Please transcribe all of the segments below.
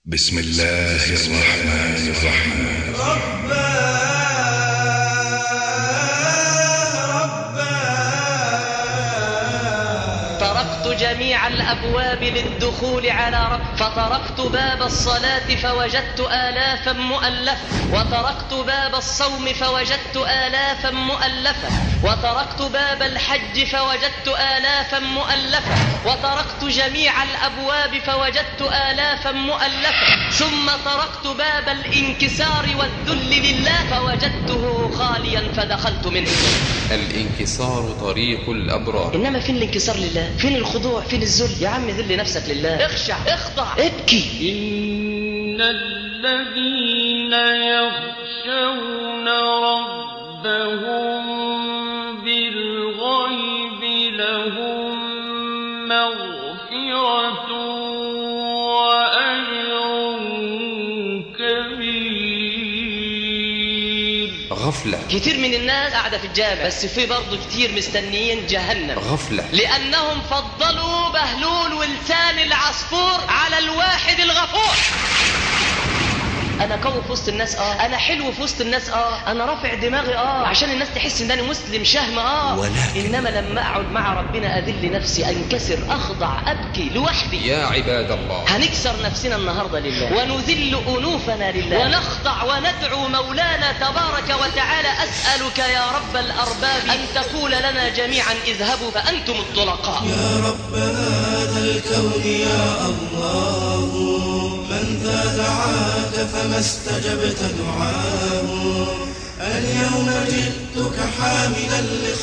بسم الله الرحمن الرحيم طرقت جميع الأبواب للدخول على رب فطرقت باب الصلاة فوجدت آلافا مؤلفة وطرقت باب الصوم فوجدت آلافا مؤلفة وطرقت باب الحج فوجدت آلافا مؤلفة وطرقت جميع الأبواب فوجدت آلافا مؤلفة ثم طرقت باب الانكسار والذل لله فوجدته خاليا فدخلت منه الانكسار طريق الأبرار إنما فين الانكسار لله فين الخضوع فين الذل يا عم ذل نفسك لله اخشع اخضع ابكي إن الذين يخشون ربهم بالغيب لهم مغفرة وأجر كبير غفلة كتير من الناس قاعدة في الجامع بس في برضه كتير مستنيين جهنم غفلة لأنهم فضلوا بهلول ولسان العصفور على الواحد الغفور انا قوي في وسط الناس اه انا حلو في وسط الناس اه انا رافع دماغي اه عشان الناس تحس ان انا مسلم شهم اه ولكن- انما لما اقعد مع ربنا اذل نفسي انكسر اخضع ابكي لوحدي يا عباد الله هنكسر نفسنا النهارده لله ونذل انوفنا لله ونخضع وندعو مولانا تبارك وتعالى اسالك يا رب الارباب ان تقول لنا جميعا اذهبوا فانتم الطلقاء يا رب هذا الكون يا الله من ذا دعاك فما استجبت دعاه اليوم جئتك حاملا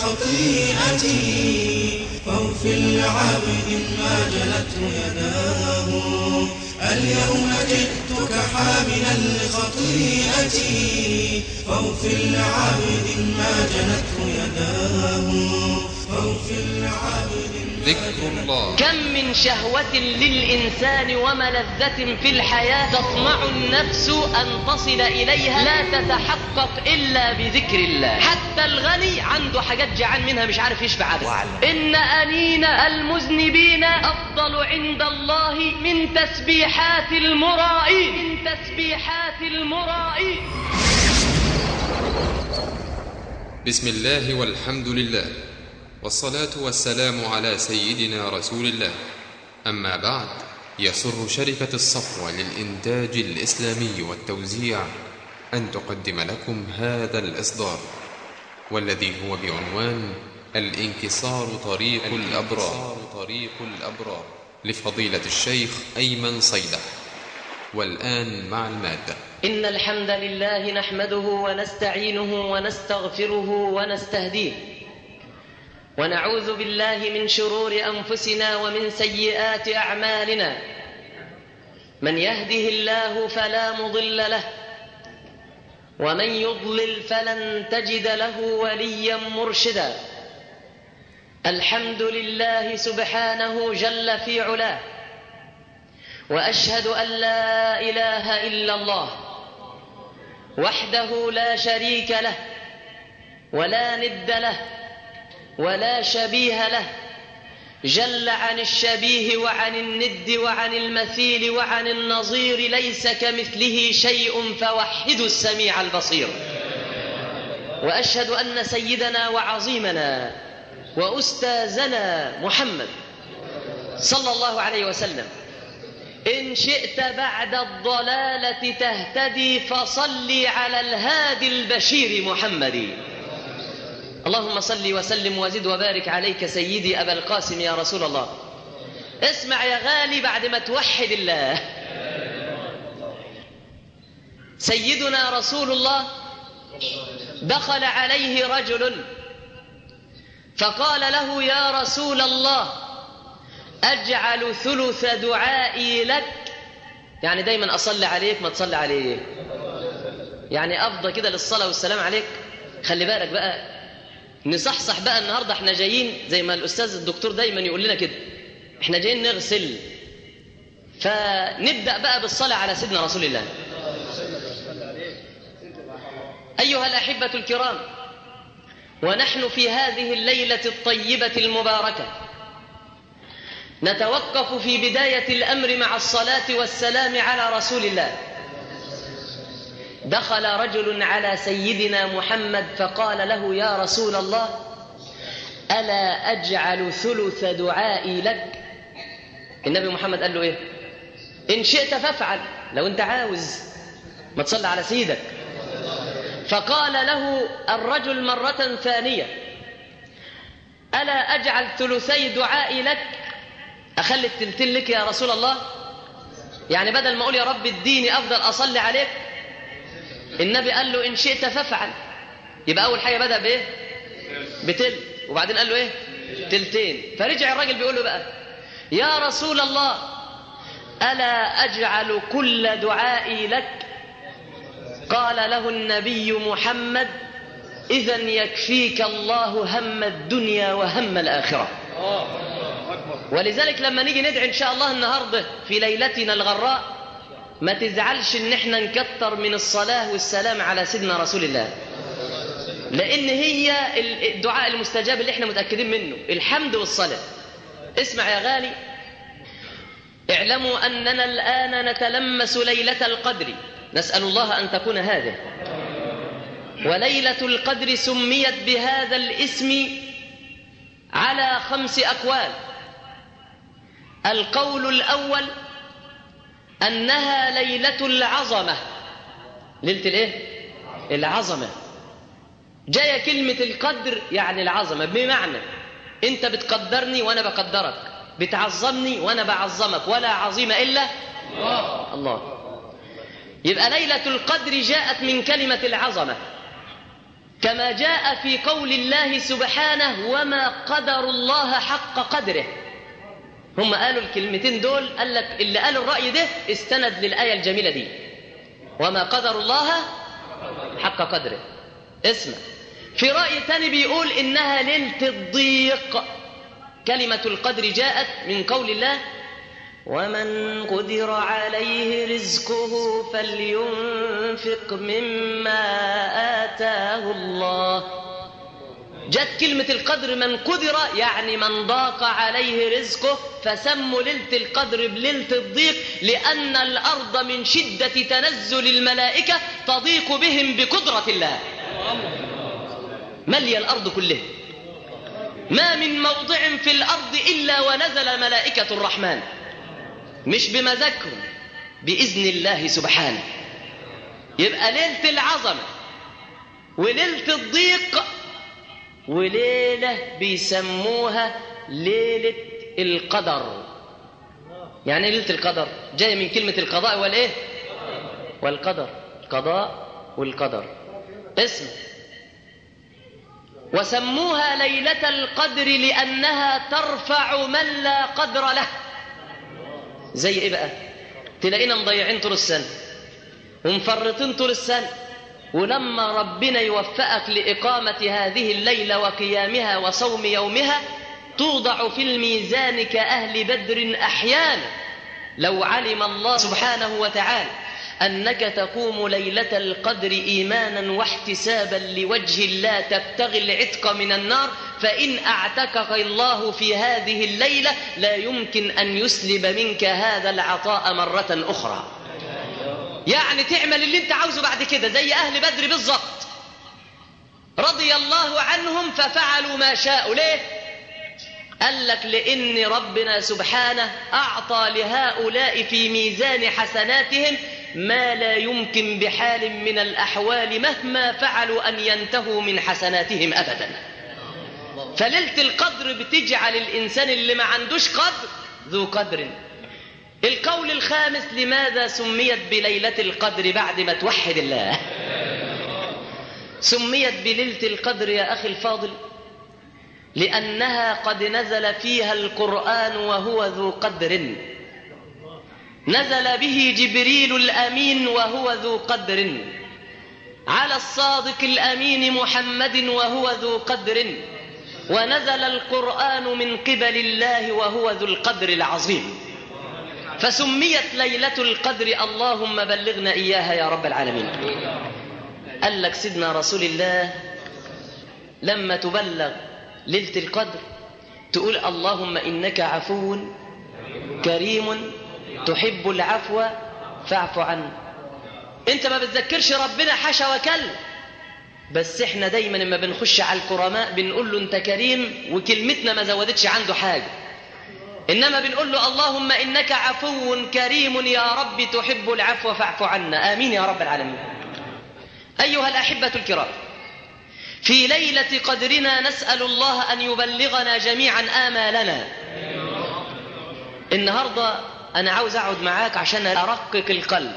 لخطيئتي فاغفر لعبد ما جلته يداه اليوم جئتك حاملا لخطيئتي فاغفر لعبد ما جلته يداه فاغفر لعبد ذكر الله كم من شهوة للإنسان وملذة في الحياة تطمع النفس أن تصل إليها لا تتحقق إلا بذكر الله حتى الغني عنده حاجات جعان منها مش عارف يشبع أبدا إن أنين المذنبين أفضل عند الله من تسبيحات المرائين من تسبيحات المرائين بسم الله والحمد لله والصلاة والسلام على سيدنا رسول الله أما بعد يسر شركة الصفوة للإنتاج الإسلامي والتوزيع أن تقدم لكم هذا الإصدار والذي هو بعنوان الانكسار طريق الأبرار طريق الأبرار لفضيلة الشيخ أيمن صيدح والآن مع المادة إن الحمد لله نحمده ونستعينه ونستغفره ونستهديه ونعوذ بالله من شرور أنفسنا ومن سيئات أعمالنا من يهده الله فلا مضل له ومن يضلل فلن تجد له وليا مرشدا الحمد لله سبحانه جل في علاه واشهد ان لا اله الا الله وحده لا شريك له ولا ند له ولا شبيه له جل عن الشبيه وعن الند وعن المثيل وعن النظير ليس كمثله شيء فوحدوا السميع البصير واشهد ان سيدنا وعظيمنا واستاذنا محمد صلى الله عليه وسلم إن شئت بعد الضلالة تهتدي فصل على الهادي البشير محمد اللهم صل وسلم وزد وبارك عليك سيدي أبا القاسم يا رسول الله اسمع يا غالي بعد ما توحد الله سيدنا رسول الله دخل عليه رجل فقال له يا رسول الله أجعل ثلث دعائي لك يعني دايما أصلي عليك ما تصلي عليه يعني أفضى كده للصلاة والسلام عليك خلي بالك بقى نصحصح بقى النهاردة احنا جايين زي ما الأستاذ الدكتور دايما يقول لنا كده احنا جايين نغسل فنبدأ بقى بالصلاة على سيدنا رسول الله أيها الأحبة الكرام ونحن في هذه الليلة الطيبة المباركة نتوقف في بداية الأمر مع الصلاة والسلام على رسول الله دخل رجل على سيدنا محمد فقال له يا رسول الله ألا أجعل ثلث دعائي لك النبي محمد قال له إيه إن شئت فافعل لو أنت عاوز ما تصلي على سيدك فقال له الرجل مرة ثانية ألا أجعل ثلثي دعائي لك أخلي التلتين لك يا رسول الله يعني بدل ما أقول يا رب اديني أفضل أصلي عليك النبي قال له إن شئت فافعل يبقى أول حاجة بدأ بإيه بتل وبعدين قال له إيه تلتين فرجع الراجل بيقول له بقى يا رسول الله ألا أجعل كل دعائي لك قال له النبي محمد إذا يكفيك الله هم الدنيا وهم الآخرة ولذلك لما نيجي ندعي إن شاء الله النهاردة في ليلتنا الغراء ما تزعلش إن احنا نكتر من الصلاة والسلام على سيدنا رسول الله لأن هي الدعاء المستجاب اللي احنا متأكدين منه الحمد والصلاة اسمع يا غالي اعلموا أننا الآن نتلمس ليلة القدر نسأل الله أن تكون هذه وليلة القدر سميت بهذا الاسم على خمس أقوال القول الأول أنها ليلة العظمة ليلة الإيه؟ العظمة جاية كلمة القدر يعني العظمة بمعنى أنت بتقدرني وأنا بقدرك بتعظمني وأنا بعظمك ولا عظيم إلا الله, الله. يبقى ليلة القدر جاءت من كلمة العظمة كما جاء في قول الله سبحانه وما قدر الله حق قدره هم قالوا الكلمتين دول قال لك اللي قال الرأي ده استند للآية الجميلة دي وما قدر الله حق قدره اسمع في رأي تاني بيقول إنها ليلة الضيق كلمة القدر جاءت من قول الله ومن قدر عليه رزقه فلينفق مما آتاه الله جت كلمة القدر من قدر يعني من ضاق عليه رزقه فسموا ليلة القدر بليلة الضيق لأن الأرض من شدة تنزل الملائكة تضيق بهم بقدرة الله ملي الأرض كلها ما من موضع في الأرض إلا ونزل ملائكة الرحمن مش بمزاجهم بإذن الله سبحانه يبقى ليلة العظمة وليلة الضيق وليلة بيسموها ليلة القدر يعني ليلة القدر جاية من كلمة القضاء والإيه والقدر القضاء والقدر اسم وسموها ليلة القدر لأنها ترفع من لا قدر له زي ايه بقى تلاقينا مضيعين طول السنه ومفرطين طول السنه ولما ربنا يوفقك لإقامة هذه الليلة وقيامها وصوم يومها توضع في الميزان كأهل بدر أحيانا لو علم الله سبحانه وتعالى أنك تقوم ليلة القدر إيمانا واحتسابا لوجه الله تبتغي العتق من النار فإن أعتقك الله في هذه الليلة لا يمكن أن يسلب منك هذا العطاء مرة أخرى يعني تعمل اللي انت عاوزه بعد كده زي أهل بدر بالضبط رضي الله عنهم ففعلوا ما شاءوا ليه قال لك لأن ربنا سبحانه أعطى لهؤلاء في ميزان حسناتهم ما لا يمكن بحال من الأحوال مهما فعلوا أن ينتهوا من حسناتهم أبدا فليلة القدر بتجعل الإنسان اللي ما عندوش قدر ذو قدر القول الخامس لماذا سميت بليلة القدر بعد ما توحد الله سميت بليلة القدر يا أخي الفاضل لأنها قد نزل فيها القرآن وهو ذو قدر نزل به جبريل الأمين وهو ذو قدر على الصادق الأمين محمد وهو ذو قدر ونزل القرآن من قبل الله وهو ذو القدر العظيم فسميت ليلة القدر اللهم بلغنا إياها يا رب العالمين قال لك سيدنا رسول الله لما تبلغ ليلة القدر تقول اللهم إنك عفو كريم تحب العفو فاعف عنه انت ما بتذكرش ربنا حاشا وكل بس احنا دايما لما بنخش على الكرماء بنقول له انت كريم وكلمتنا ما زودتش عنده حاجه انما بنقول له اللهم انك عفو كريم يا رب تحب العفو فاعف عنا امين يا رب العالمين ايها الاحبه الكرام في ليله قدرنا نسال الله ان يبلغنا جميعا امالنا النهارده انا عاوز اقعد معاك عشان ارقق القلب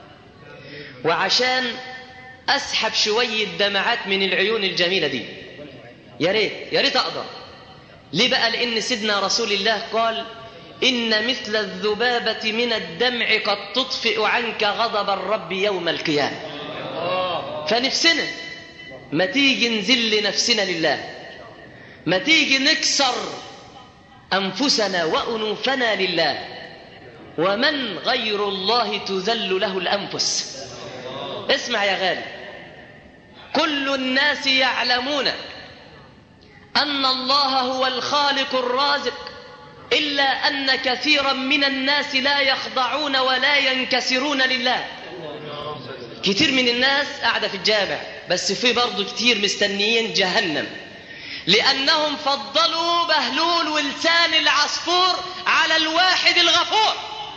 وعشان اسحب شويه دمعات من العيون الجميله دي يا ريت يا ريت اقدر ليه بقى لان سيدنا رسول الله قال ان مثل الذبابه من الدمع قد تطفئ عنك غضب الرب يوم القيامه فنفسنا ما تيجي نذل نفسنا لله ما تيجي نكسر انفسنا وانوفنا لله ومن غير الله تذل له الانفس اسمع يا غالي كل الناس يعلمون ان الله هو الخالق الرازق الا ان كثيرا من الناس لا يخضعون ولا ينكسرون لله كتير من الناس قاعده في الجامع بس في برضه كتير مستنيين جهنم لانهم فضلوا بهلول ولسان العصفور على الواحد الغفور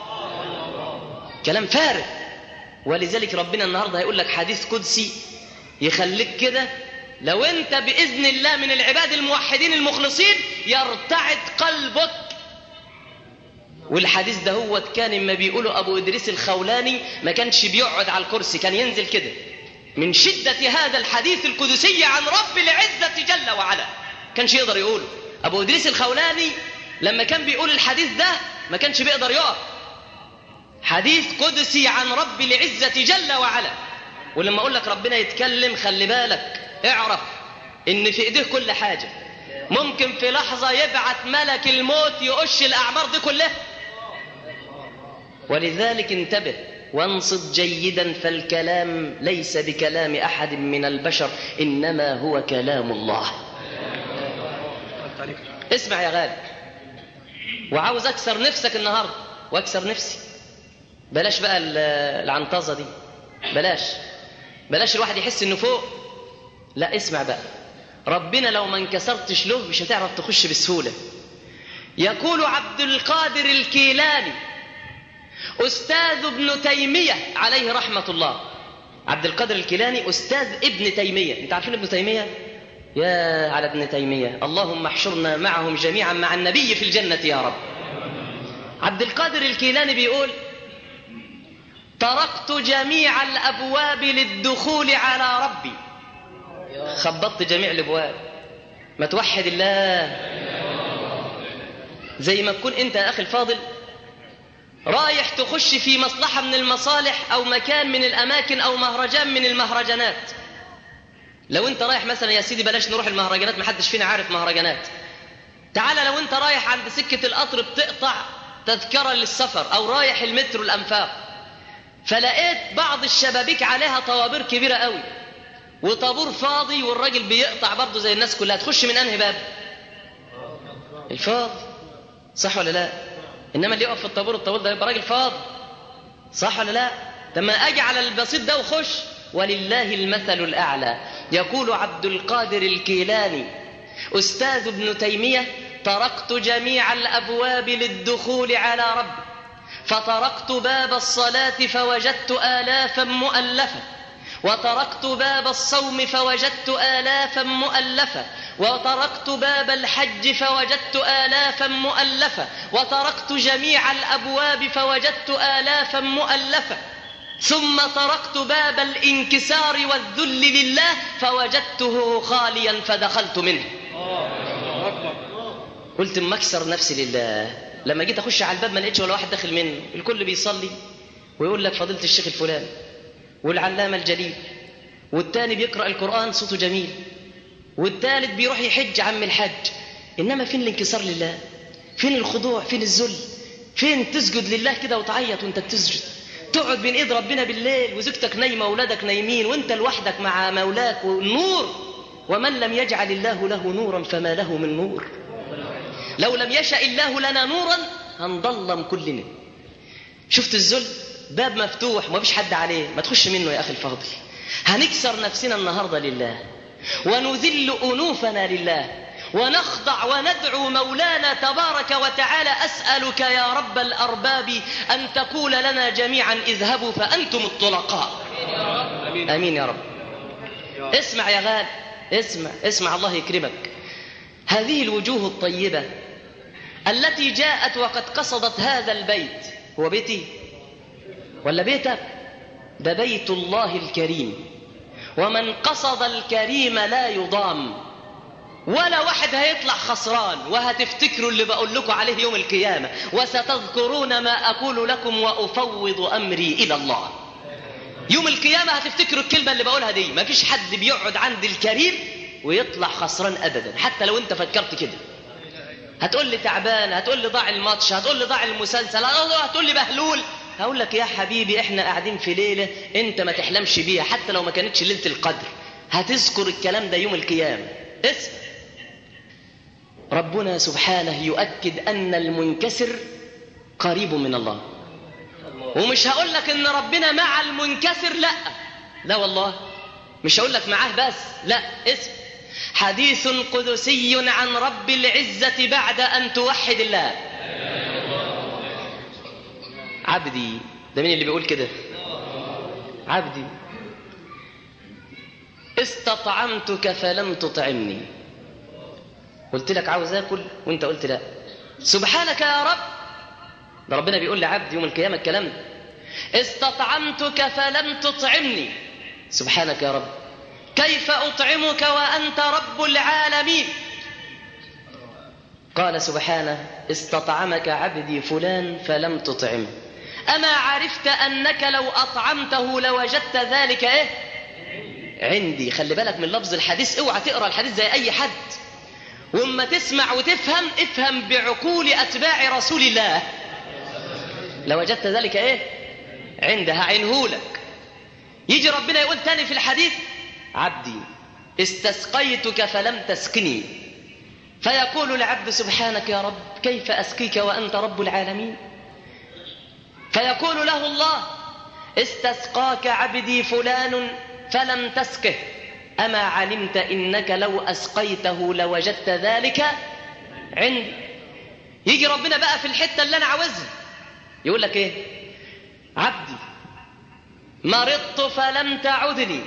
كلام فارغ ولذلك ربنا النهارده هيقول لك حديث قدسي يخليك كده لو انت باذن الله من العباد الموحدين المخلصين يرتعد قلبك والحديث ده هو كان اما بيقوله ابو ادريس الخولاني ما كانش بيقعد على الكرسي كان ينزل كده من شدة هذا الحديث القدسي عن رب العزة جل وعلا كانش يقدر يقوله ابو ادريس الخولاني لما كان بيقول الحديث ده ما كانش بيقدر يقف حديث قدسي عن رب العزة جل وعلا ولما اقول لك ربنا يتكلم خلي بالك اعرف ان في ايديه كل حاجة ممكن في لحظة يبعت ملك الموت يقش الاعمار دي كلها ولذلك انتبه وانصت جيدا فالكلام ليس بكلام احد من البشر انما هو كلام الله اسمع يا غالي وعاوز اكسر نفسك النهارده واكسر نفسي بلاش بقى العنطزه دي بلاش بلاش الواحد يحس انه فوق لا اسمع بقى ربنا لو ما انكسرتش له مش هتعرف تخش بسهوله يقول عبد القادر الكيلاني أستاذ ابن تيمية عليه رحمة الله عبد القادر الكيلاني أستاذ ابن تيمية أنت عارفين ابن تيمية؟ يا على ابن تيمية اللهم احشرنا معهم جميعا مع النبي في الجنة يا رب عبد القادر الكيلاني بيقول طرقت جميع الأبواب للدخول على ربي خبطت جميع الأبواب ما توحد الله زي ما تكون أنت يا أخي الفاضل رايح تخش في مصلحة من المصالح أو مكان من الأماكن أو مهرجان من المهرجانات لو أنت رايح مثلا يا سيدي بلاش نروح المهرجانات محدش فينا عارف مهرجانات تعال لو أنت رايح عند سكة القطر بتقطع تذكرة للسفر أو رايح المترو الأنفاق فلقيت بعض الشبابيك عليها طوابير كبيرة قوي وطابور فاضي والراجل بيقطع برضه زي الناس كلها تخش من أنهي باب الفاضي صح ولا لا انما اللي يقف في الطابور الطابور ده يبقى راجل فاضي صح ولا لا لما اجي على البسيط ده وخش ولله المثل الاعلى يقول عبد القادر الكيلاني استاذ ابن تيميه طرقت جميع الابواب للدخول على ربي فطرقت باب الصلاه فوجدت الافا مؤلفه وطرقت باب الصوم فوجدت آلافا مؤلفة وطرقت باب الحج فوجدت آلافا مؤلفة وطرقت جميع الأبواب فوجدت آلافا مؤلفة ثم طرقت باب الانكسار والذل لله فوجدته خاليا فدخلت منه قلت اما اكسر نفسي لله لما جيت اخش على الباب ما لقيتش ولا واحد داخل منه الكل بيصلي ويقول لك فضيله الشيخ الفلاني والعلامة الجليل والتاني بيقرأ القرآن صوته جميل والتالت بيروح يحج عم الحج إنما فين الانكسار لله فين الخضوع فين الذل فين تسجد لله كده وتعيط وانت بتسجد تقعد بين ايد ربنا بالليل وزوجتك نايمه واولادك نايمين وانت لوحدك مع مولاك والنور ومن لم يجعل الله له نورا فما له من نور لو لم يشأ الله لنا نورا هنضلم كلنا شفت الذل باب مفتوح ومفيش حد عليه ما تخش منه يا اخي الفاضل هنكسر نفسنا النهارده لله ونذل انوفنا لله ونخضع وندعو مولانا تبارك وتعالى اسالك يا رب الارباب ان تقول لنا جميعا اذهبوا فانتم الطلقاء امين يا رب اسمع يا غال اسمع اسمع الله يكرمك هذه الوجوه الطيبه التي جاءت وقد قصدت هذا البيت هو بيتي ولا بيتك ده بيت الله الكريم ومن قصد الكريم لا يضام ولا واحد هيطلع خسران وهتفتكروا اللي بقول لكم عليه يوم القيامة وستذكرون ما أقول لكم وأفوض أمري إلى الله يوم القيامة هتفتكروا الكلمة اللي بقولها دي مفيش حد بيقعد عند الكريم ويطلع خسران أبدا حتى لو أنت فكرت كده هتقول لي تعبان هتقول لي ضاع الماتش هتقول لي ضاع المسلسل هتقول لي بهلول هقول لك يا حبيبي احنا قاعدين في ليلة انت ما تحلمش بيها حتى لو ما كانتش ليلة القدر هتذكر الكلام ده يوم القيامة اسم ربنا سبحانه يؤكد أن المنكسر قريب من الله ومش هقول لك ان ربنا مع المنكسر لا لا والله مش هقول لك معاه بس لا اسم حديث قدسي عن رب العزة بعد أن توحد الله عبدي ده مين اللي بيقول كده عبدي استطعمتك فلم تطعمني قلت لك عاوز اكل وانت قلت لا سبحانك يا رب ده ربنا بيقول لعبد يوم القيامه الكلام ده استطعمتك فلم تطعمني سبحانك يا رب كيف اطعمك وانت رب العالمين قال سبحانه استطعمك عبدي فلان فلم تطعمه اما عرفت انك لو اطعمته لوجدت ذلك ايه عندي خلي بالك من لفظ الحديث اوعى تقرا الحديث زي اي حد واما تسمع وتفهم افهم بعقول اتباع رسول الله لوجدت ذلك ايه عندها عينهولك يجي ربنا يقول تاني في الحديث عبدي استسقيتك فلم تسقني فيقول العبد سبحانك يا رب كيف اسقيك وانت رب العالمين فيقول له الله استسقاك عبدي فلان فلم تسقه أما علمت إنك لو أسقيته لوجدت ذلك عندي يجي ربنا بقى في الحتة اللي أنا عاوزها يقول لك إيه عبدي مرضت فلم تعدني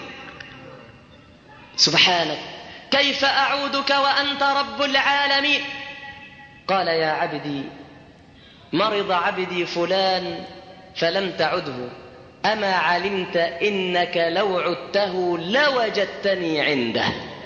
سبحانك كيف أعودك وأنت رب العالمين قال يا عبدي مرض عبدي فلان فلم تعده أما علمت إنك لو عدته لوجدتني عنده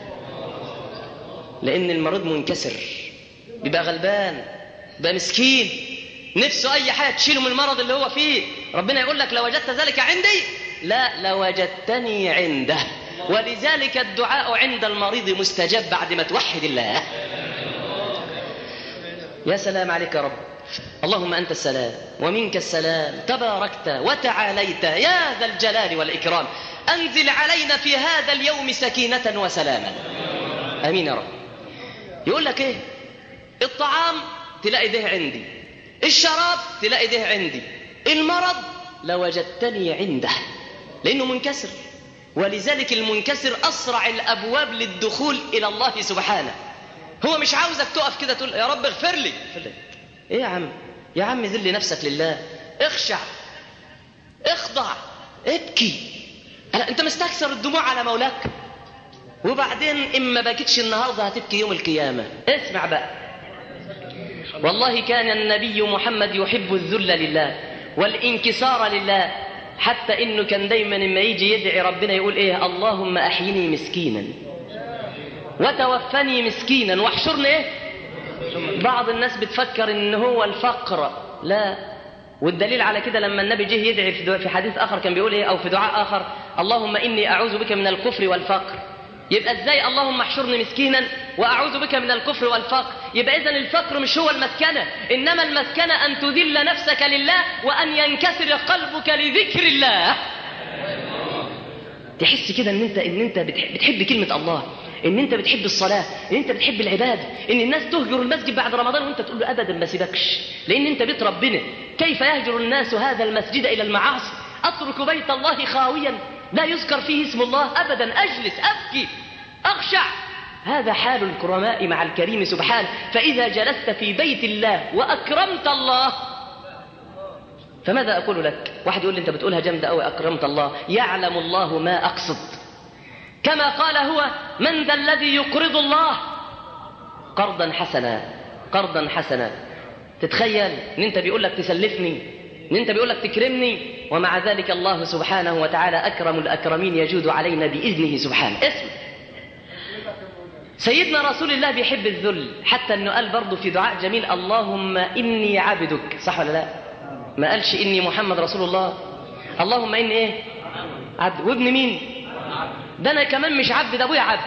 لأن المريض منكسر بيبقى غلبان بيبقى مسكين نفسه أي حاجة تشيله من المرض اللي هو فيه ربنا يقول لك لوجدت ذلك عندي لا لوجدتني عنده ولذلك الدعاء عند المريض مستجاب بعد ما توحد الله يا سلام عليك يا رب اللهم أنت السلام ومنك السلام تباركت وتعاليت يا ذا الجلال والإكرام أنزل علينا في هذا اليوم سكينة وسلاما أمين يا رب يقول لك إيه الطعام تلاقي ده عندي الشراب تلاقي ده عندي المرض لوجدتني عنده لأنه منكسر ولذلك المنكسر أسرع الأبواب للدخول إلى الله سبحانه هو مش عاوزك تقف كده تقول يا رب اغفر لي ايه يا عم يا عم ذل نفسك لله اخشع اخضع ابكي ألا انت مستكثر الدموع على مولاك وبعدين اما بكيتش النهارده هتبكي يوم القيامه اسمع بقى والله كان النبي محمد يحب الذل لله والانكسار لله حتى انه كان دايما لما يجي يدعي ربنا يقول ايه اللهم احيني مسكينا وتوفني مسكينا واحشرني ايه بعض الناس بتفكر ان هو الفقر لا والدليل على كده لما النبي جه يدعي في في حديث اخر كان بيقول ايه او في دعاء اخر اللهم اني اعوذ بك من الكفر والفقر يبقى ازاي اللهم احشرني مسكينا واعوذ بك من الكفر والفقر يبقى اذا الفقر مش هو المسكنه انما المسكنه ان تذل نفسك لله وان ينكسر قلبك لذكر الله تحس كده ان انت ان انت بتحب, بتحب كلمه الله ان انت بتحب الصلاه ان انت بتحب العباده ان الناس تهجر المسجد بعد رمضان وانت تقول له ابدا ما سيبكش لان انت بيت ربنا كيف يهجر الناس هذا المسجد الى المعاصي اترك بيت الله خاويا لا يذكر فيه اسم الله ابدا اجلس ابكي اخشع هذا حال الكرماء مع الكريم سبحانه فاذا جلست في بيت الله واكرمت الله فماذا أقول لك واحد يقول لي أنت بتقولها جامدة أوي أكرمت الله يعلم الله ما أقصد كما قال هو من ذا الذي يقرض الله قرضا حسنا قرضا حسنا تتخيل ان انت بيقول لك تسلفني ان انت بيقول لك تكرمني ومع ذلك الله سبحانه وتعالى اكرم الاكرمين يجود علينا باذنه سبحانه اسم سيدنا رسول الله بيحب الذل حتى انه قال برضه في دعاء جميل اللهم اني عبدك صح ولا لا ما قالش اني محمد رسول الله اللهم اني ايه عبد وابن مين ده انا كمان مش عبد ده ابويا عبد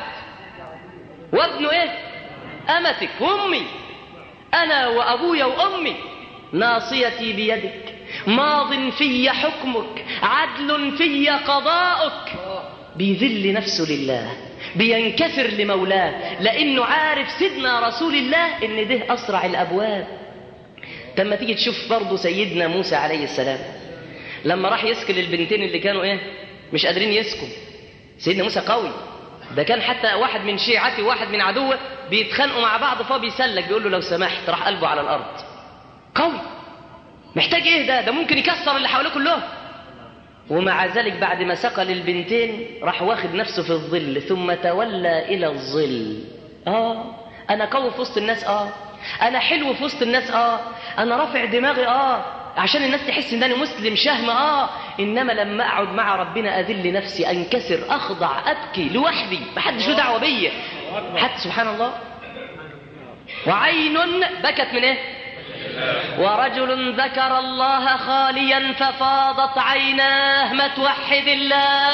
وابنه ايه امتك وامي انا وابويا وامي ناصيتي بيدك ماض في حكمك عدل في قضاؤك بيذل نفسه لله بينكسر لمولاه لانه عارف سيدنا رسول الله ان ده اسرع الابواب لما تيجي تشوف برضه سيدنا موسى عليه السلام لما راح يسكن البنتين اللي كانوا ايه مش قادرين يسكوا سيدنا موسى قوي ده كان حتى واحد من شيعته وواحد من عدوه بيتخانقوا مع بعض فهو بيسلك بيقول له لو سمحت راح قلبه على الارض قوي محتاج ايه ده ده ممكن يكسر اللي حواليه كلهم ومع ذلك بعد ما سقى للبنتين راح واخد نفسه في الظل ثم تولى الى الظل اه انا قوي في وسط الناس اه انا حلو في وسط الناس اه انا رافع دماغي اه عشان الناس تحس ان انا مسلم شهم اه انما لما اقعد مع ربنا اذل نفسي انكسر اخضع ابكي لوحدي محدش له دعوه بيا حتى سبحان الله وعين بكت من ايه ورجل ذكر الله خاليا ففاضت عيناه ما توحد الله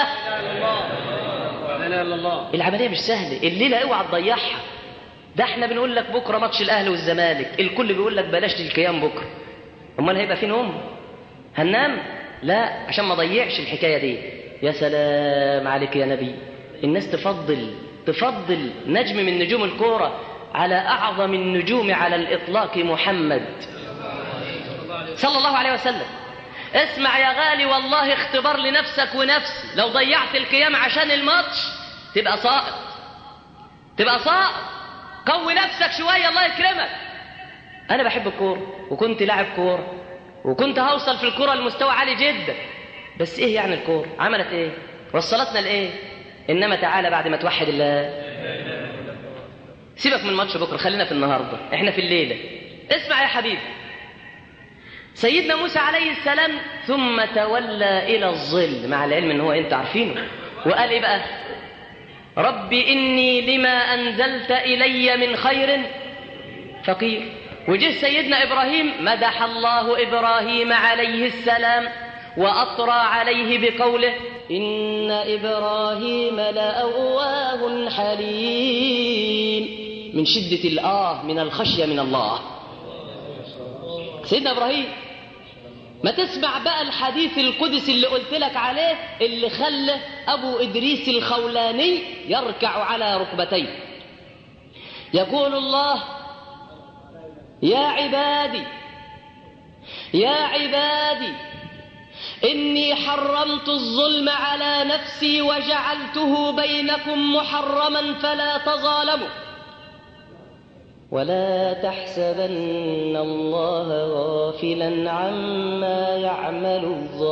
لا اله الا الله العمليه مش سهله الليله اوعى تضيعها ده احنا بنقول لك بكره ماتش الاهلي والزمالك الكل بيقول لك بلاش القيام بكره امال هيبقى في نوم هننام لا عشان ما ضيعش الحكايه دي يا سلام عليك يا نبي الناس تفضل تفضل نجم من نجوم الكوره على اعظم النجوم على الاطلاق محمد صلى الله عليه وسلم اسمع يا غالي والله اختبار لنفسك ونفسي لو ضيعت القيام عشان الماتش تبقى ساقط تبقى ساقط قوي نفسك شويه الله يكرمك انا بحب الكوره وكنت لاعب كوره وكنت هوصل في الكوره لمستوى عالي جدا بس ايه يعني الكوره عملت ايه وصلتنا لايه انما تعالى بعد ما توحد الله سيبك من ماتش بكره خلينا في النهارده احنا في الليله اسمع يا حبيبي سيدنا موسى عليه السلام ثم تولى الى الظل مع العلم ان هو انت عارفينه وقال ايه بقى رب اني لما انزلت الي من خير فقير وجه سيدنا ابراهيم مدح الله ابراهيم عليه السلام واطرى عليه بقوله ان ابراهيم لاواه حليم من شده الاه من الخشيه من الله سيدنا ابراهيم ما تسمع بقى الحديث القدسي اللي قلت لك عليه اللي خلى ابو ادريس الخولاني يركع على ركبتيه يقول الله يا عبادي يا عبادي إني حرمت الظلم على نفسي وجعلته بينكم محرما فلا تظالموا ولا تحسبن الله غافلا عما يعمل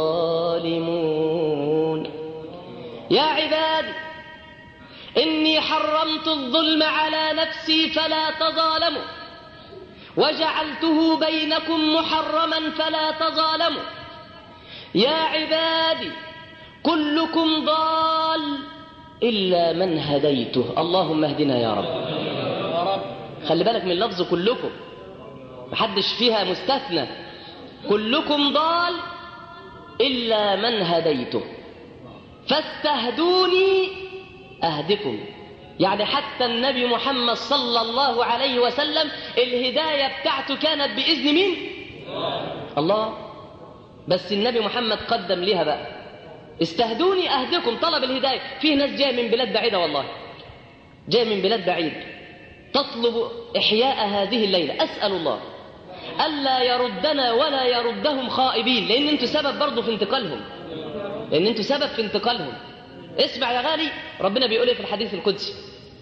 الظالمون يا عبادي إني حرمت الظلم على نفسي فلا تظالموا وجعلته بينكم محرما فلا تظالموا يا عبادي كلكم ضال إلا من هديته اللهم اهدنا يا رب يا رب خلي بالك من لفظ كلكم محدش فيها مستثنى كلكم ضال إلا من هديته فاستهدوني أهدكم يعني حتى النبي محمد صلى الله عليه وسلم الهداية بتاعته كانت بإذن مين؟ الله بس النبي محمد قدم لها بقى استهدوني أهدكم طلب الهداية في ناس جاية من بلاد بعيدة والله جاية من بلاد بعيد تطلب إحياء هذه الليلة أسأل الله ألا يردنا ولا يردهم خائبين لأن أنتوا سبب برضه في انتقالهم لأن أنتوا سبب في انتقالهم اسمع يا غالي ربنا بيقول إيه في الحديث القدسي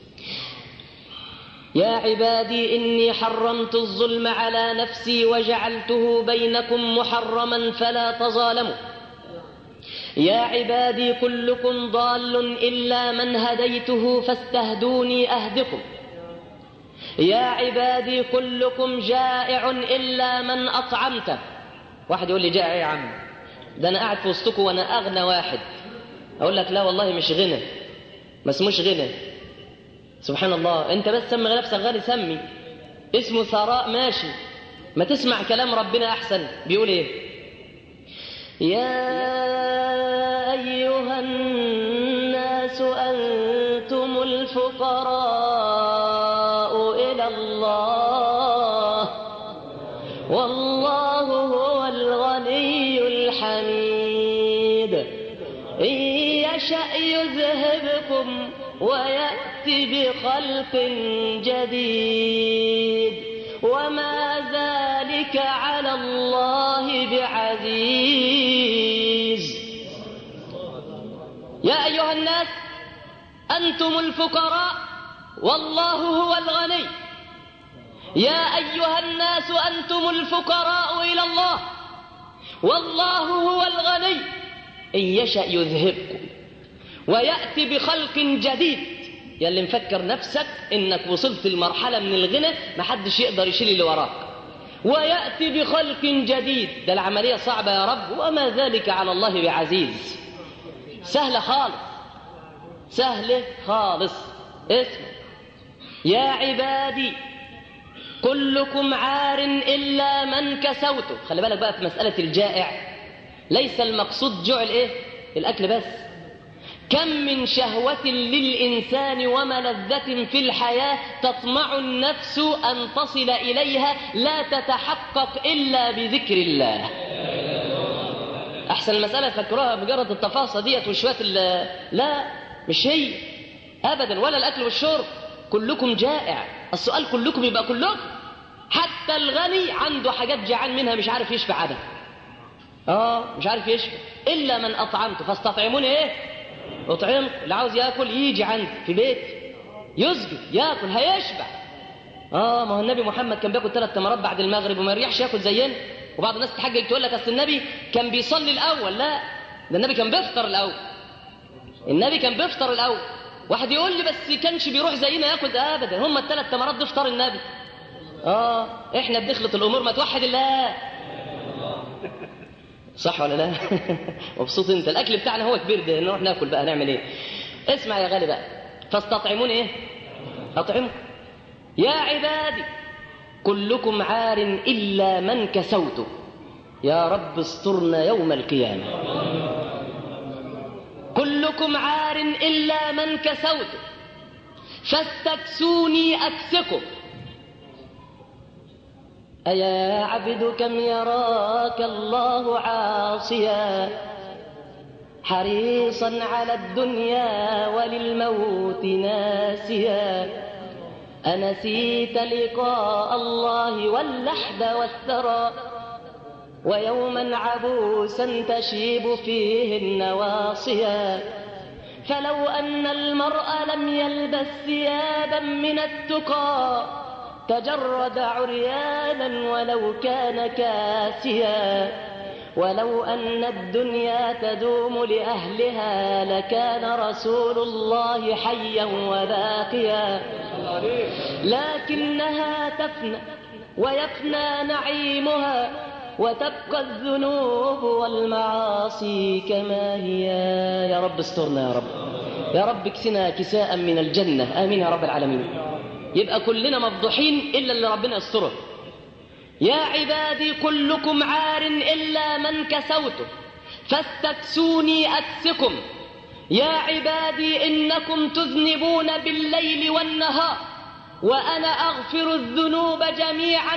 يا عبادي إني حرمت الظلم على نفسي وجعلته بينكم محرما فلا تظالموا يا عبادي كلكم ضال إلا من هديته فاستهدوني أهدكم يا عبادي كلكم جائع إلا من أطعمته واحد يقول لي جائع يا عم ده أنا قاعد في وسطكم وأنا أغنى واحد أقول لك لا والله مش غنى ما اسموش غنى سبحان الله أنت بس سمي نفسك غني سمي اسمه ثراء ماشي ما تسمع كلام ربنا أحسن بيقول إيه يا أيها الناس أنتم الفقراء إلى الله والله هو الغني الحميد إن يشأ يذهبكم ويأتي بخلق جديد وما ذلك على الله بعزيز يا أيها الناس أنتم الفقراء والله هو الغني يا أيها الناس أنتم الفقراء إلى الله والله هو الغني إن يشأ يذهبكم ويأتي بخلق جديد يا اللي مفكر نفسك إنك وصلت لمرحلة من الغنى محدش يقدر يشيل اللي وراك ويأتي بخلق جديد ده العملية صعبة يا رب وما ذلك على الله بعزيز سهلة خالص سهلة خالص اسمع يا عبادي كلكم عار إلا من كسوته خلي بالك بقى في مسألة الجائع ليس المقصود جوع الايه الأكل بس كم من شهوة للإنسان وملذة في الحياة تطمع النفس أن تصل إليها لا تتحقق إلا بذكر الله أحسن المسألة فكروها مجرد التفاصيل ديت وشوية ال- لا مش هي أبدا ولا الأكل والشرب كلكم جائع السؤال كلكم يبقى كلكم حتى الغني عنده حاجات جعان منها مش عارف يشفع عنها اه مش عارف يشفع إلا من أطعمته فاستطعموني إيه اطعم اللي عاوز ياكل يجي عندي في بيتي يسجد ياكل هيشبع اه ما هو النبي محمد كان بياكل ثلاث تمرات بعد المغرب وما يريحش ياكل زينا وبعض الناس تحجج تقول لك اصل النبي كان بيصلي الاول لا ده النبي كان بيفطر الاول النبي كان بيفطر الاول واحد يقول لي بس كانش بيروح زينا ياكل ده ابدا هم الثلاث تمرات دي فطار النبي اه احنا بنخلط الامور ما توحد الله صح ولا لا مبسوط انت الاكل بتاعنا هو كبير ده نروح ناكل بقى نعمل ايه اسمع يا غالي بقى فاستطعمون ايه اطعمكم يا عبادي كلكم عار الا من كسوته يا رب استرنا يوم القيامه كلكم عار الا من كسوته فاستكسوني اكسكم أيا عبد كم يراك الله عاصيا حريصا على الدنيا وللموت ناسيا أنسيت لقاء الله واللحد والثرى ويوما عبوسا تشيب فيه النواصيا فلو أن المرء لم يلبس ثيابا من التقى تجرد عريانا ولو كان كاسيا ولو أن الدنيا تدوم لأهلها لكان رسول الله حيا وباقيا لكنها تفنى ويفنى نعيمها وتبقى الذنوب والمعاصي كما هي يا رب استرنا يا رب يا رب اكسنا كساء من الجنة آمين يا رب العالمين يبقى كلنا مفضوحين إلا اللي ربنا يستره يا عبادي كلكم عار إلا من كسوته فاستكسوني أكسكم يا عبادي إنكم تذنبون بالليل والنهار وأنا أغفر الذنوب جميعا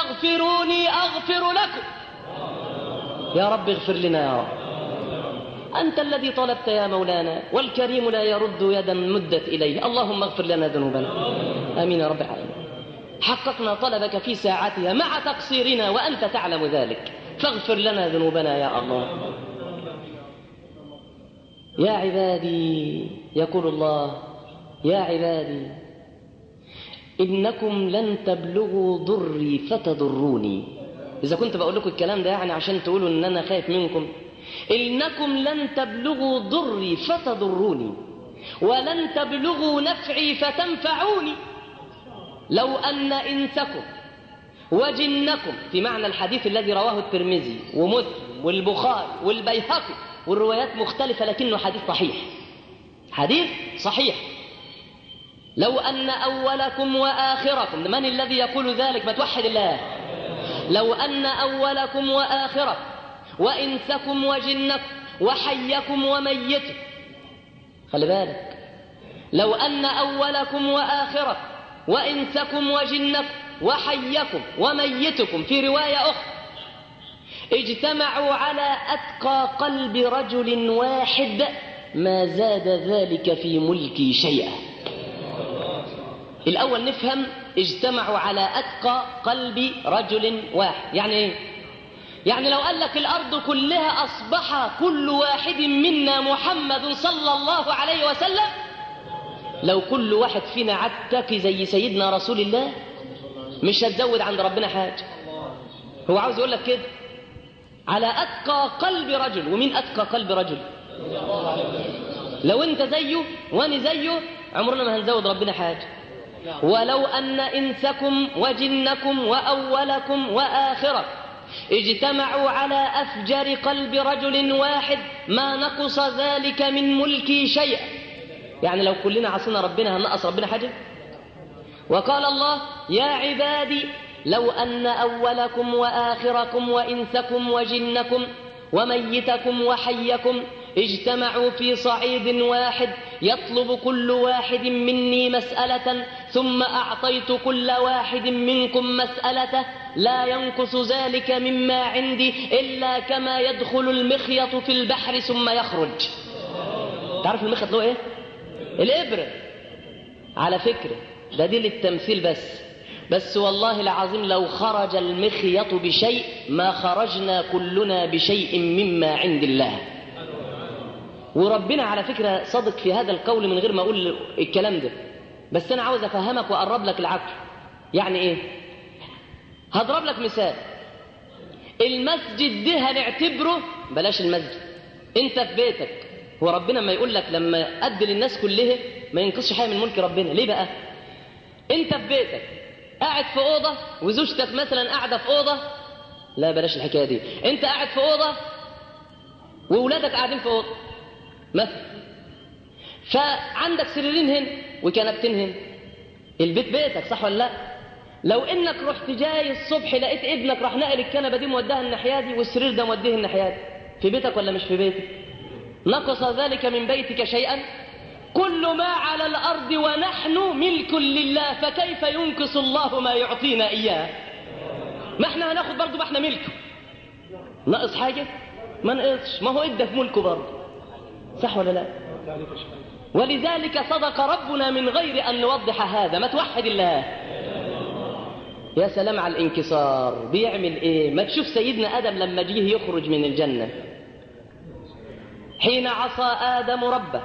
فاستغفروني أغفر لكم يا رب اغفر لنا يا رب أنت الذي طلبت يا مولانا والكريم لا يرد يدا مدت إليه اللهم اغفر لنا ذنوبنا آمين يا رب العالمين حققنا طلبك في ساعتها مع تقصيرنا وأنت تعلم ذلك فاغفر لنا ذنوبنا يا الله يا عبادي يقول الله يا عبادي إنكم لن تبلغوا ضري فتضروني إذا كنت بقول لكم الكلام ده يعني عشان تقولوا إن أنا خايف منكم إنكم لن تبلغوا ضري فتضروني ولن تبلغوا نفعي فتنفعوني لو أن إنسكم وجنكم في معنى الحديث الذي رواه الترمذي ومسلم والبخاري والبيهقي والروايات مختلفة لكنه حديث صحيح حديث صحيح لو أن أولكم وآخركم من الذي يقول ذلك ما توحد الله لو أن أولكم وآخركم وإنسكم وجنكم وحيكم وميتكم خلي بالك لو أن أولكم وآخركم وإنسكم وجنكم وحيكم وميتكم في رواية أخرى اجتمعوا على أتقى قلب رجل واحد ما زاد ذلك في ملكي شيئا الأول نفهم اجتمعوا على أتقى قلب رجل واحد يعني ايه يعني لو قال لك الأرض كلها أصبح كل واحد منا محمد صلى الله عليه وسلم لو كل واحد فينا عتك زي سيدنا رسول الله مش هتزود عند ربنا حاجة هو عاوز يقول لك كده على أتقى قلب رجل ومين أتقى قلب رجل لو أنت زيه وأنا زيه عمرنا ما هنزود ربنا حاجة ولو أن إنسكم وجنكم وأولكم وآخركم اجتمعوا على أفجر قلب رجل واحد ما نقص ذلك من ملكي شيئا يعني لو كلنا عصينا ربنا هنقص ربنا حاجة وقال الله يا عبادي لو أن أولكم وآخركم وإنسكم وجنكم وميتكم وحيكم اجتمعوا في صعيد واحد يطلب كل واحد مني مسألة ثم أعطيت كل واحد منكم مسألته لا ينقص ذلك مما عندي إلا كما يدخل المخيط في البحر ثم يخرج تعرف المخيط له إيه؟ الإبرة على فكرة ده دي للتمثيل بس بس والله العظيم لو خرج المخيط بشيء ما خرجنا كلنا بشيء مما عند الله وربنا على فكرة صدق في هذا القول من غير ما أقول الكلام ده بس أنا عاوز أفهمك وأقرب لك العقل يعني إيه هضرب لك مثال المسجد ده هنعتبره بلاش المسجد انت في بيتك هو ربنا ما يقول لك لما أدي للناس كلها ما ينقصش حاجة من ملك ربنا ليه بقى انت في بيتك قاعد في أوضة وزوجتك مثلا قاعدة في أوضة لا بلاش الحكاية دي انت قاعد في أوضة وولادك قاعدين في أوضة مثلا فعندك سريرين هنا وكنبتين هنا البيت بيتك صح ولا لا لو انك رحت جاي الصبح لقيت ابنك راح نقل الكنبه دي موديها الناحيه دي والسرير ده موديه الناحيه دي في بيتك ولا مش في بيتك نقص ذلك من بيتك شيئا كل ما على الارض ونحن ملك لله فكيف ينقص الله ما يعطينا اياه ما احنا هناخد برضه ما احنا ملكه ناقص حاجه ما نقصش ما هو ادى في ملكه برضه صح ولا لا ولذلك صدق ربنا من غير أن نوضح هذا ما توحد الله يا سلام على الانكسار بيعمل ايه ما تشوف سيدنا آدم لما جيه يخرج من الجنة حين عصى آدم ربه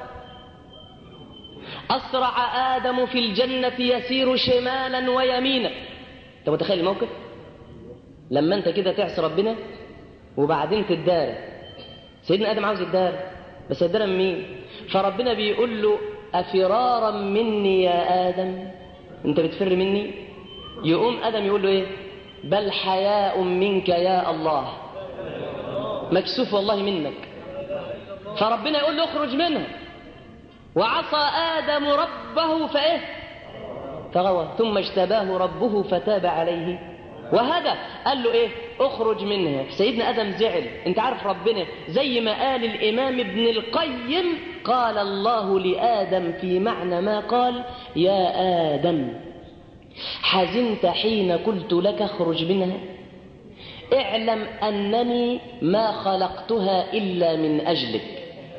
أسرع آدم في الجنة يسير شمالا ويمينا انت متخيل الموقف لما انت كده تعصي ربنا وبعدين تدار سيدنا آدم عاوز يدار بس يدار من مين فربنا بيقول له أفرارا مني يا آدم أنت بتفر مني يقوم آدم يقول له إيه بل حياء منك يا الله مكسوف والله منك فربنا يقول له اخرج منها وعصى آدم ربه فإيه فغوى ثم اجتباه ربه فتاب عليه وهذا قال له ايه اخرج منها سيدنا ادم زعل انت عارف ربنا زي ما قال الامام ابن القيم قال الله لادم في معنى ما قال يا ادم حزنت حين قلت لك اخرج منها اعلم انني ما خلقتها الا من اجلك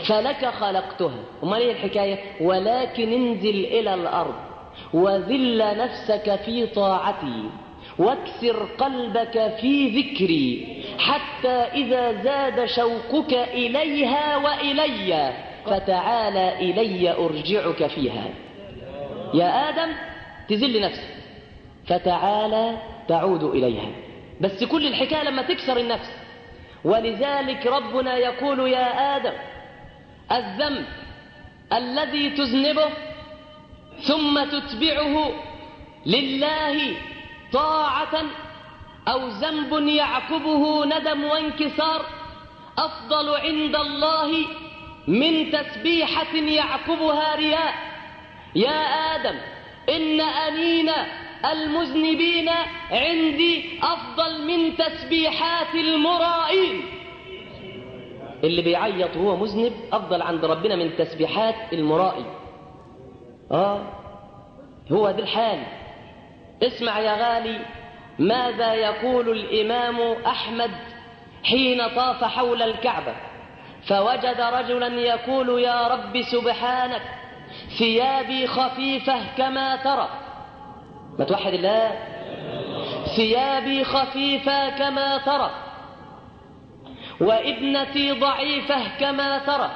فلك خلقتها امال ايه الحكايه ولكن انزل الى الارض وذل نفسك في طاعتي واكسر قلبك في ذكري حتى اذا زاد شوقك اليها والي فتعالى الي ارجعك فيها يا ادم تذل نفسك فتعالى تعود اليها بس كل الحكايه لما تكسر النفس ولذلك ربنا يقول يا ادم الذنب الذي تذنبه ثم تتبعه لله طاعة أو ذنب يعقبه ندم وانكسار أفضل عند الله من تسبيحة يعقبها رياء يا آدم إن أنين المذنبين عندي أفضل من تسبيحات المرائين اللي بيعيط وهو مذنب أفضل عند ربنا من تسبيحات المرائي آه هو ده الحال اسمع يا غالي ماذا يقول الإمام أحمد حين طاف حول الكعبة فوجد رجلا يقول يا رب سبحانك ثيابي خفيفة كما ترى ما توحد الله ثيابي خفيفة كما ترى وابنتي ضعيفة كما ترى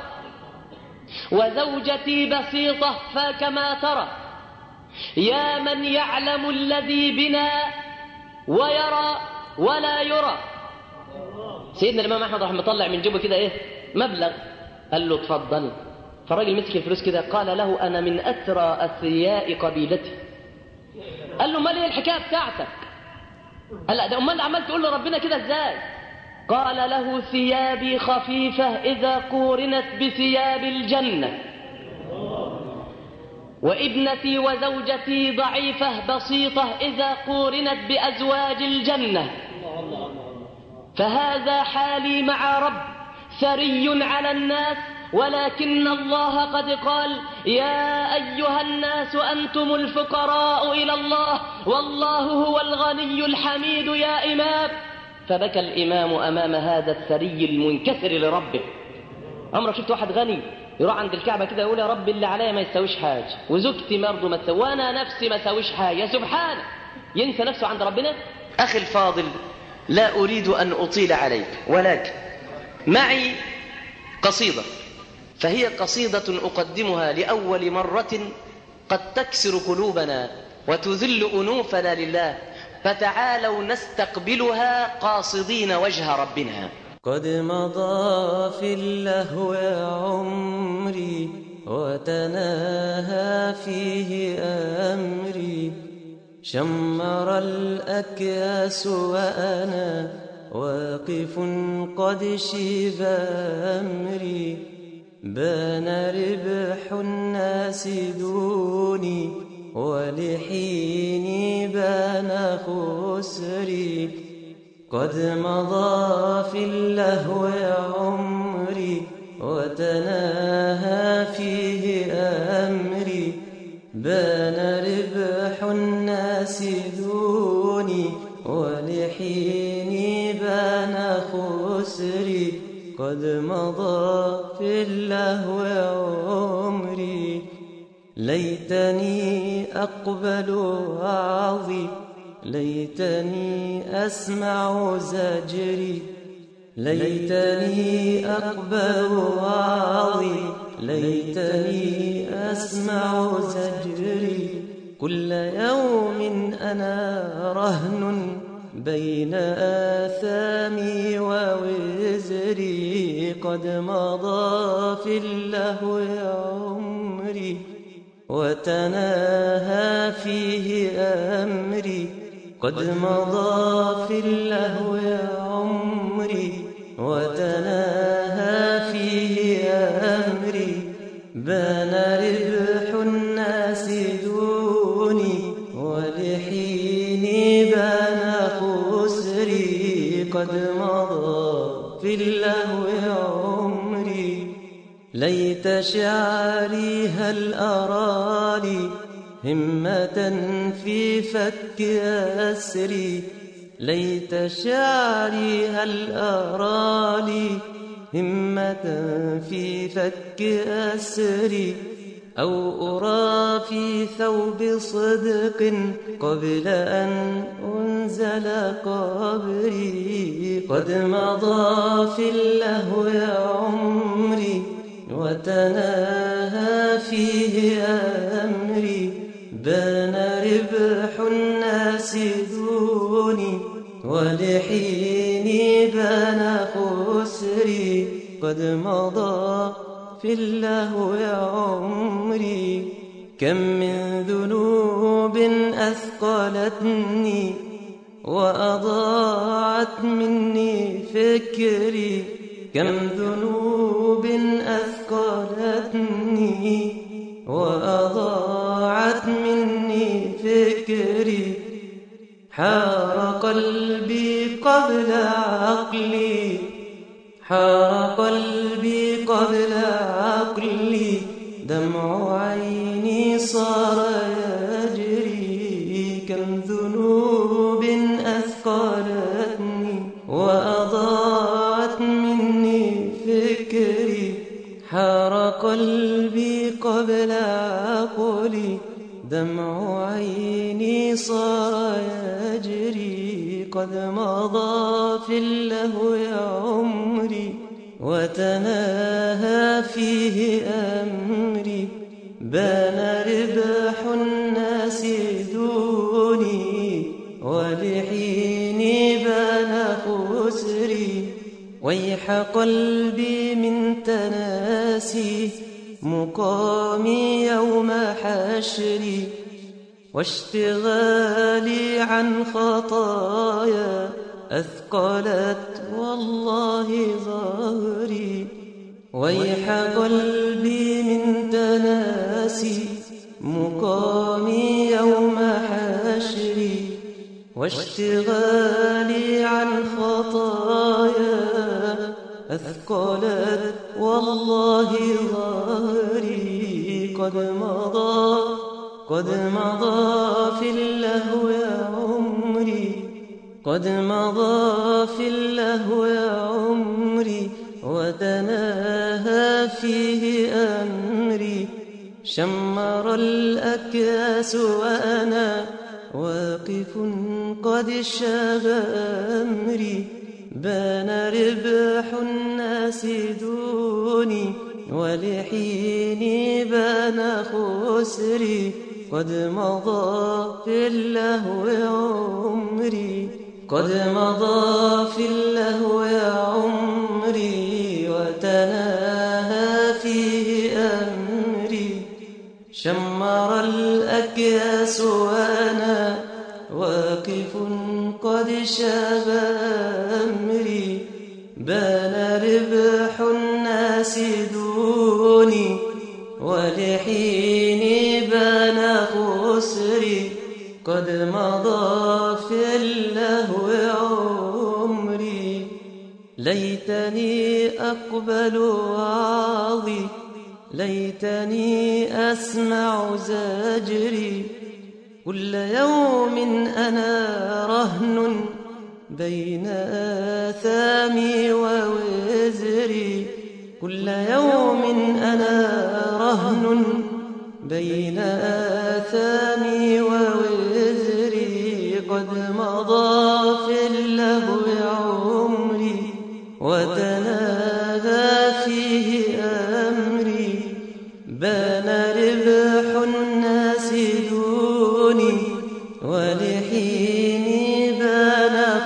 وزوجتي بسيطة فكما ترى يا من يعلم الذي بنا ويرى ولا يرى سيدنا الإمام أحمد رحمه طلع من جيبه كده إيه مبلغ قال له اتفضل فالراجل مسك الفلوس كده قال له أنا من أثرى أثرياء قبيلتي قال له امال ايه الحكايه بتاعتك قال لا ده امال عمال تقول لربنا كده ازاي قال له ثيابي خفيفه اذا قورنت بثياب الجنه وابنتي وزوجتي ضعيفه بسيطه اذا قورنت بازواج الجنه فهذا حالي مع رب ثري على الناس ولكن الله قد قال يا أيها الناس أنتم الفقراء إلى الله والله هو الغني الحميد يا إمام فبكى الإمام أمام هذا الثري المنكسر لربه عمرك شفت واحد غني يروح عند الكعبة كده يقول يا رب اللي عليا ما يسويش حاجة وزوجتي برضه ما تسوي وأنا نفسي ما سويش حاجة سبحانه ينسى نفسه عند ربنا أخي الفاضل لا أريد أن أطيل عليك ولكن معي قصيدة فهي قصيدة أقدمها لأول مرة قد تكسر قلوبنا وتذل أنوفنا لله فتعالوا نستقبلها قاصدين وجه ربنا قد مضى في اللهو عمري وتناهى فيه أمري شمر الأكياس وأنا واقف قد شيب أمري بان ربح الناس دوني ولحيني بان خسري قد مضى في اللهو عمري وتناهى فيه أمري بان ربح الناس دوني ولحيني بان خسري قد مضى في اللهو عمري ليتني أقبل وعظي ليتني أسمع زجري ليتني أقبل وعظي ليتني أسمع زجري كل يوم أنا رهن بين آثامي ووزري قد مضى في اللهو عمري وتناهى فيه أمري قد مضى في اللهو عمري وتناهى فيه أمري بان ربح الناس دوني ولحيني بان خسري قد مضى في اللهو عمري ليت شعري هل أراني همة في فك أسري ليت شعري هل أراني همة في فك أسري أو أرى في ثوب صدق قبل أن أنزل قبري قد مضى في اللهو عمري وتناهى فيه أمري بان ربح الناس دوني ولحيني بان خسري قد مضى في اللهو عمري كم من ذنوب أثقلتني وأضاعت مني فكري كم ذنوب أثقلتني وأضاعت مني فكري حار قلبي قبل عقلي حار قلبي قبل عقلي دمع عيني صار يجري كم ذنوب أثقلتني وأضاعت مني فكري حار قلبي قبل عقلي دمع عيني صار يجري قد مضى في اللهو عمري وتناهى فيه أمري بان ربح الناس دوني ولحيني بان خسري ويح قلبي من تناسي مقامي يوم حشري واشتغالي عن خطايا أثقلت والله ظهري ويح قلبي من تناسي مقامي يوم حشري واشتغالي عن خطايا أثقلت والله ظهري قد مضى قد مضى في اللهو عمري قد مضى في اللهو عمري وتناهى فيه أمري شمر الأكياس وأنا واقف قد شاب أمري بان ربح الناس دوني ولحيني بان خسري قد مضى في اللهو عمري قد مضى في اللهو عمري وتناهى فيه أمري شمر الأكياس وأنا واقف قد شاب أمري بان ربح الناس دوني ولحيني بان خسري قد مضى في اللهو عمري ليتني أقبل وعظي ليتني أسمع زجري كل يوم أنا رهن بين آثامي ووزري كل يوم أنا رهن بين آثامي ووزري قد مضى في اللهو عمري وتنادى فيه أمري بان ربح الناس دوني ولحيني بان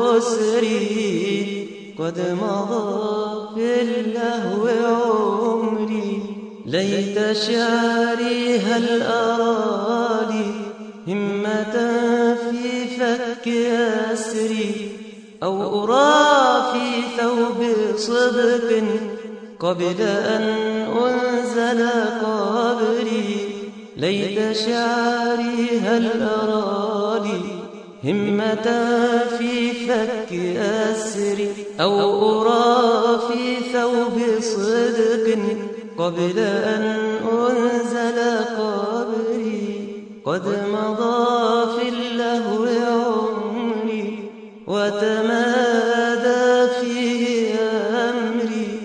خسري قد مضى في اللهو عمري ليت شعري هل أراني همة في فك أسري أو أرى في ثوب صدق قبل أن أنزل قبري ليت شعري هل أراني همة في فك أسري أو أرى في ثوب صدق قبل أن أنزل قبري قد مضى في اللهو عمري وتمادى فيه أمري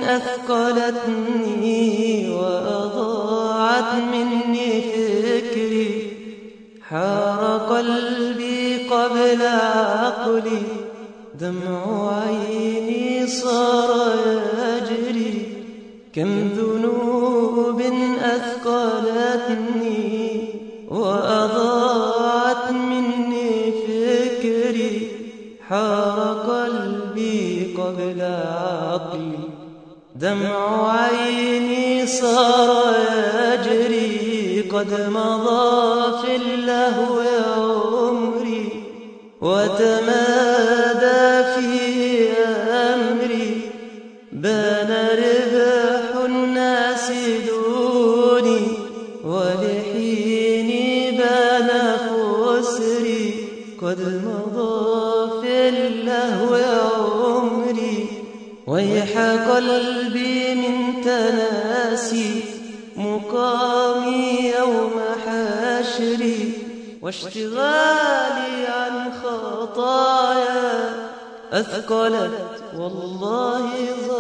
أثقلتني وأضاعت مني فكري حار قلبي قبل عقلي دمع عيني صار يجري كم ذنوب أثقلتني وأضاعت مني فكري حار قلبي قبل عقلي دمع عيني صار يجري قد مضى في اللهو عمري وتمادى فيه أمري بان ربح الناس دوني ولحيني بان خسري قد مضى في اللهو عمري ويح قلبي من تناسي مقامي يوم حشري واشتغالي عن خطايا أثقلت والله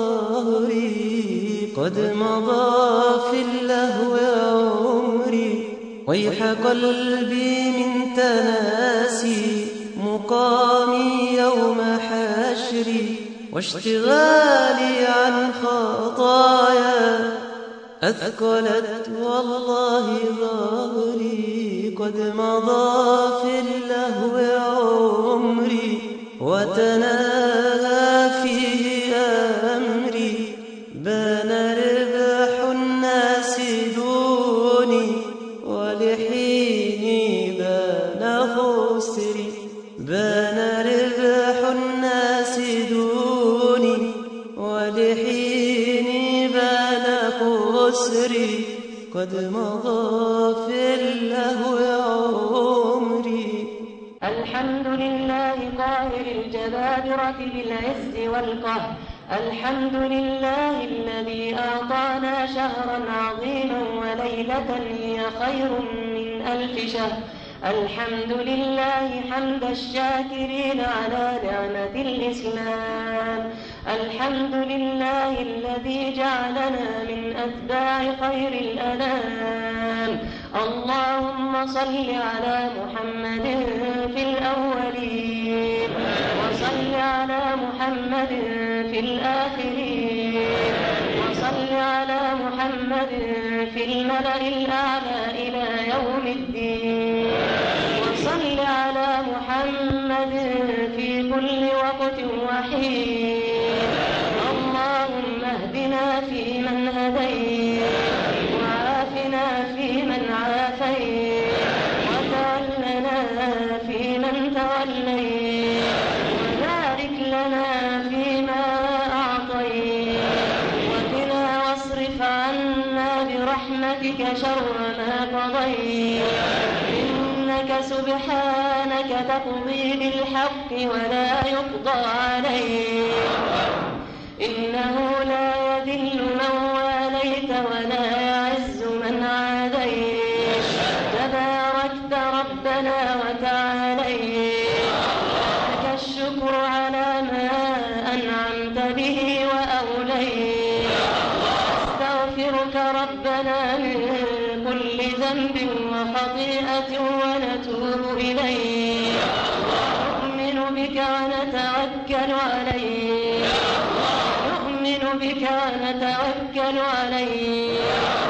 ظهري قد مضى في اللهو عمري ويح قلبي من تناسي مقامي يوم حشري واشتغالي عن خطايا أثقلت والله ظهري قد مضى في اللهو عمري وتناهى فيه أمري بان ربح الناس دوني ولحيني بان خسري بان ربح الناس دوني ولحيني بان خسري قد مضى في اللهو عمري الحمد لله قاهر الجبابرة بالعز والقهر الحمد لله الذي أعطانا شهرا عظيما وليلة هي خير من ألف شهر الحمد لله حمد الشاكرين على نعمة الإسلام الحمد لله الذي جعلنا من أتباع خير الأنام اللهم صل على محمد في الأولين وصل على محمد في الآخرين وصل على محمد في الملأ الأعلى إلى يوم الدين وصل على محمد في كل وقت وحين اللهم اهدنا فيمن هديت وعافنا فيمن عافيت وتولنا فيمن توليت وبارك لنا فيما أعطيت وقنا واصرف عنا برحمتك شر ما قضيت إنك سبحانك تقضي بالحق ولا يقضى عليك إنه لا يذل من واليت ولا يعز من عاديت تباركت ربنا وتعاليت لك الشكر على ما أنعمت به وأوليت أستغفرك ربنا من كل ذنب وخطيئة ونتوب إليك نؤمن بك ونتوكل عليك نؤمن بك ونتوكل عليك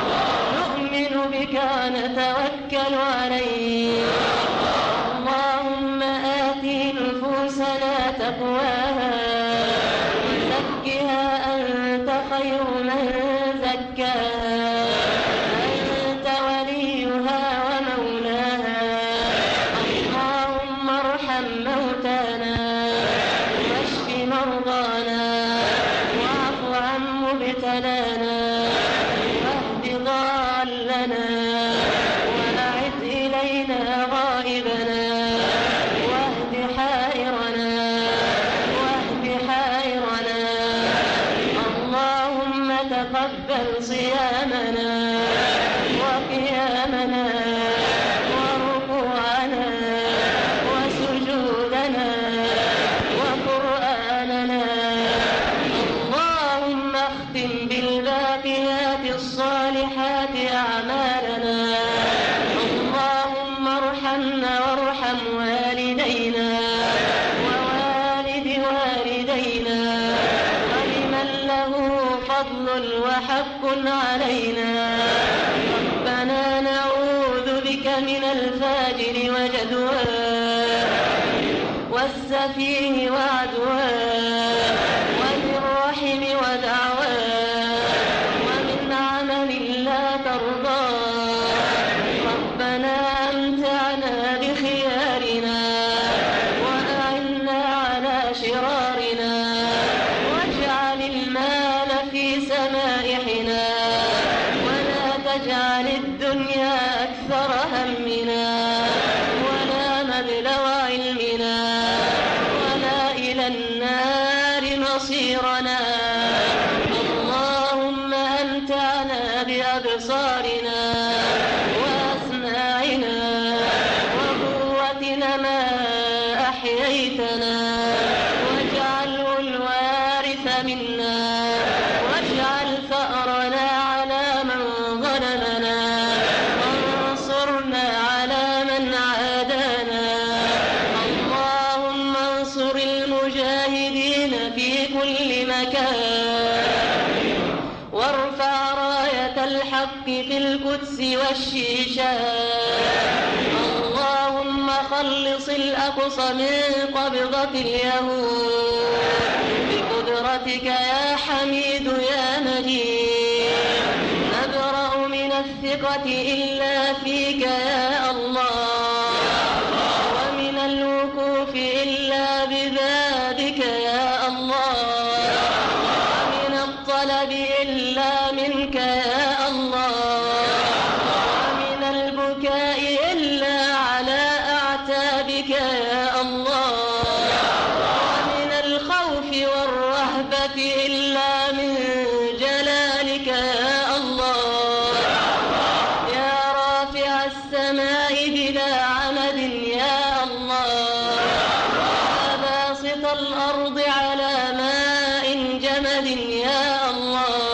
نؤمن بك ونتوكل عليك اللهم آت نفوسنا تقواها زكها أنت خير من زكاها أنت وليها ومولاها اللهم ارحم موتانا واشف مرضانا واعف عن مبتلانا واهد ضالنا وأعد إلينا غائبنا واهد حائرنا واهد حائرنا اللهم تقبل صيامنا وقيامنا وركوعنا وسجودنا وقرآننا اللهم اختم بالصالحات أعمالنا اللهم ارحمنا وارحم والدينا ووالد والدينا ولمن له فضل وحق علينا ربنا نعوذ بك من الفاجر وجدواه والسفيه وعدواه ومن رحم ودعواه ومن عمل لا ترضاه ربنا أمتعنا بخيارنا وأعنا على شرارنا واجعل المال في سمائحنا ولا تجعل الدنيا أكثر همنا ولا مبلغ علمنا ولا إلى النار مصيرنا اللهم أمتعنا بأبصارنا وأسماعنا وقوتنا ما أحييتنا واجعله الوارث منا واجعل ثأرنا على من ظلمنا وانصرنا على من عادانا اللهم انصر المجاهدين في كل مكان وارفع راية الحق في القدس والشيشان اللهم خلص الأقصى من قبضة اليهود بقدرتك يا حميد يا مجيد نبرأ من الثقة إلا فيك يا الله ومن الوقوف إلا ببابك يا الله ومن الطلب إلا منك يا الله ومن البكاء إلا على أعتابك يا الله ومن الخوف والرهبة إلا من جلالك يا الله يا رافع السماء بلا عمد يا الله يا باسط الأرض على ماء جمد يا الله